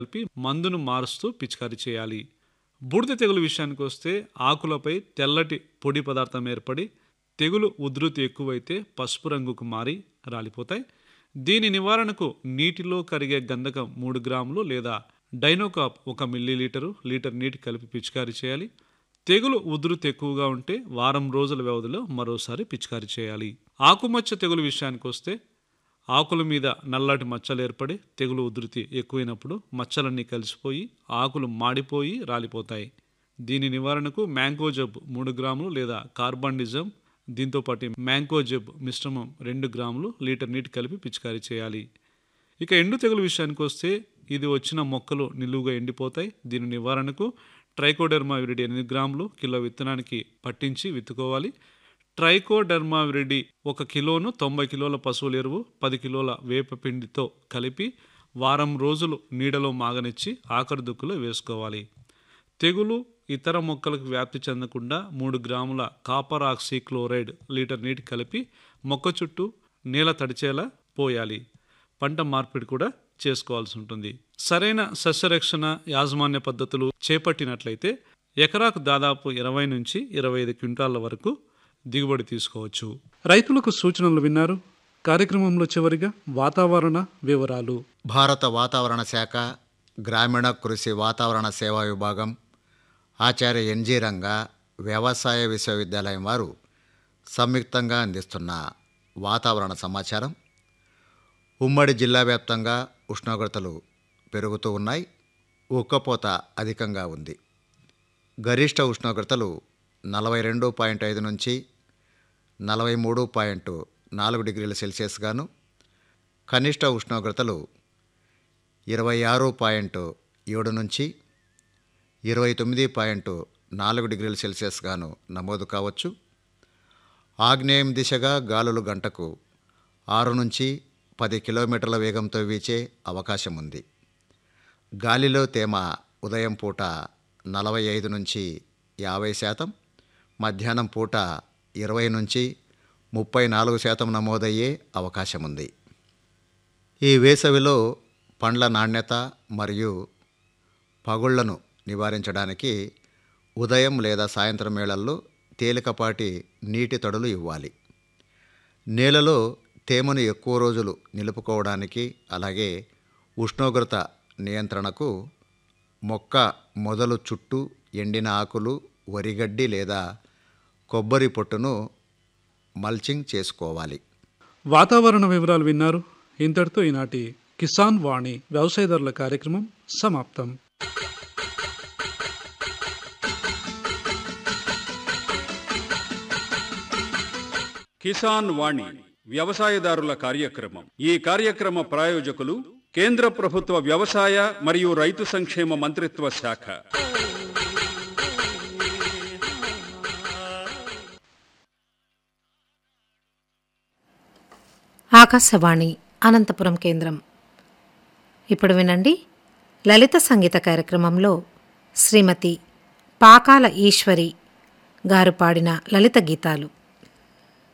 కలిపి మందును మారుస్తూ పిచికారీ చేయాలి బూడిద తెగులు విషయానికి వస్తే ఆకులపై తెల్లటి పొడి పదార్థం ఏర్పడి తెగులు ఉధృతి ఎక్కువైతే పసుపు రంగుకు మారి రాలిపోతాయి దీని నివారణకు నీటిలో కరిగే గంధకం మూడు గ్రాములు లేదా డైనోకాప్ ఒక మిల్లీ లీటరు లీటర్ నీటి కలిపి పిచికారీ చేయాలి తెగులు ఉధృతి ఎక్కువగా ఉంటే వారం రోజుల వ్యవధిలో మరోసారి పిచికారీ చేయాలి ఆకుమచ్చ తెగులు విషయానికి వస్తే ఆకుల మీద నల్లటి మచ్చలు ఏర్పడి తెగులు ఉధృతి ఎక్కువైనప్పుడు మచ్చలన్నీ కలిసిపోయి ఆకులు మాడిపోయి రాలిపోతాయి దీని నివారణకు మ్యాంగోజబ్ మూడు గ్రాములు లేదా కార్బాండిజం దీంతోపాటు మ్యాంగోజబ్ మిశ్రమం రెండు గ్రాములు లీటర్ నీటి కలిపి పిచికారీ చేయాలి ఇక ఎండు తెగులు విషయానికి వస్తే ఇది వచ్చిన మొక్కలు నిలువుగా ఎండిపోతాయి దీని నివారణకు ట్రైకోడెర్మా విరిడి ఎనిమిది గ్రాములు కిలో విత్తనానికి పట్టించి విత్తుకోవాలి ట్రైకోడెర్మా విరిడి ఒక కిలోను తొంభై కిలోల పశువుల ఎరువు పది కిలోల వేప పిండితో కలిపి వారం రోజులు నీడలో మాగనిచ్చి ఆఖరి దుక్కులో వేసుకోవాలి తెగులు ఇతర మొక్కలకు వ్యాప్తి చెందకుండా మూడు గ్రాముల కాపర్ ఆక్సీ క్లోరైడ్ లీటర్ నీటి కలిపి మొక్క చుట్టూ నేల తడిచేలా పోయాలి పంట మార్పిడి కూడా చేసుకోవాల్సి ఉంటుంది సరైన సస్యరక్షణ యాజమాన్య పద్ధతులు చేపట్టినట్లయితే ఎకరాకు దాదాపు ఇరవై నుంచి ఇరవై ఐదు క్వింటాల వరకు దిగుబడి తీసుకోవచ్చు రైతులకు సూచనలు విన్నారు కార్యక్రమంలో చివరిగా వాతావరణ వివరాలు భారత వాతావరణ శాఖ గ్రామీణ కృషి వాతావరణ సేవా విభాగం ఆచార్య ఎన్జి రంగా వ్యవసాయ విశ్వవిద్యాలయం వారు సంయుక్తంగా అందిస్తున్న వాతావరణ సమాచారం ఉమ్మడి జిల్లా వ్యాప్తంగా ఉష్ణోగ్రతలు పెరుగుతూ ఉన్నాయి ఉక్కపోత అధికంగా ఉంది గరిష్ట ఉష్ణోగ్రతలు నలభై రెండు పాయింట్ ఐదు నుంచి నలభై మూడు పాయింట్ నాలుగు డిగ్రీల సెల్సియస్ గాను కనిష్ట ఉష్ణోగ్రతలు ఇరవై ఆరు పాయింట్ ఏడు నుంచి ఇరవై తొమ్మిది పాయింట్ నాలుగు డిగ్రీల సెల్సియస్ గాను నమోదు కావచ్చు ఆగ్నేయం దిశగా గాలులు గంటకు ఆరు నుంచి పది కిలోమీటర్ల వేగంతో వీచే అవకాశం ఉంది గాలిలో తేమ ఉదయం పూట నలభై ఐదు నుంచి యాభై శాతం మధ్యాహ్నం పూట ఇరవై నుంచి ముప్పై నాలుగు శాతం నమోదయ్యే అవకాశం ఉంది ఈ వేసవిలో పండ్ల నాణ్యత మరియు పగుళ్లను నివారించడానికి ఉదయం లేదా సాయంత్రం వేళల్లో తేలికపాటి నీటి తడులు ఇవ్వాలి నేలలో తేమను ఎక్కువ రోజులు నిలుపుకోవడానికి అలాగే ఉష్ణోగ్రత నియంత్రణకు మొక్క మొదలు చుట్టూ ఎండిన ఆకులు వరిగడ్డి లేదా కొబ్బరి పొట్టును మల్చింగ్ చేసుకోవాలి వాతావరణ వివరాలు విన్నారు ఇంతటితో ఈనాటి కిసాన్ వాణి వ్యవసాయదారుల కార్యక్రమం సమాప్తం కిసాన్ వాణి వ్యవసాయదారుల కార్యక్రమం ఈ కార్యక్రమ ప్రాయోజకులు కేంద్ర ప్రభుత్వ వ్యవసాయ మరియు రైతు సంక్షేమ మంత్రిత్వ శాఖ ఆకాశవాణి అనంతపురం కేంద్రం ఇప్పుడు వినండి లలిత సంగీత కార్యక్రమంలో శ్రీమతి పాకాల ఈశ్వరి గారు పాడిన లలిత గీతాలు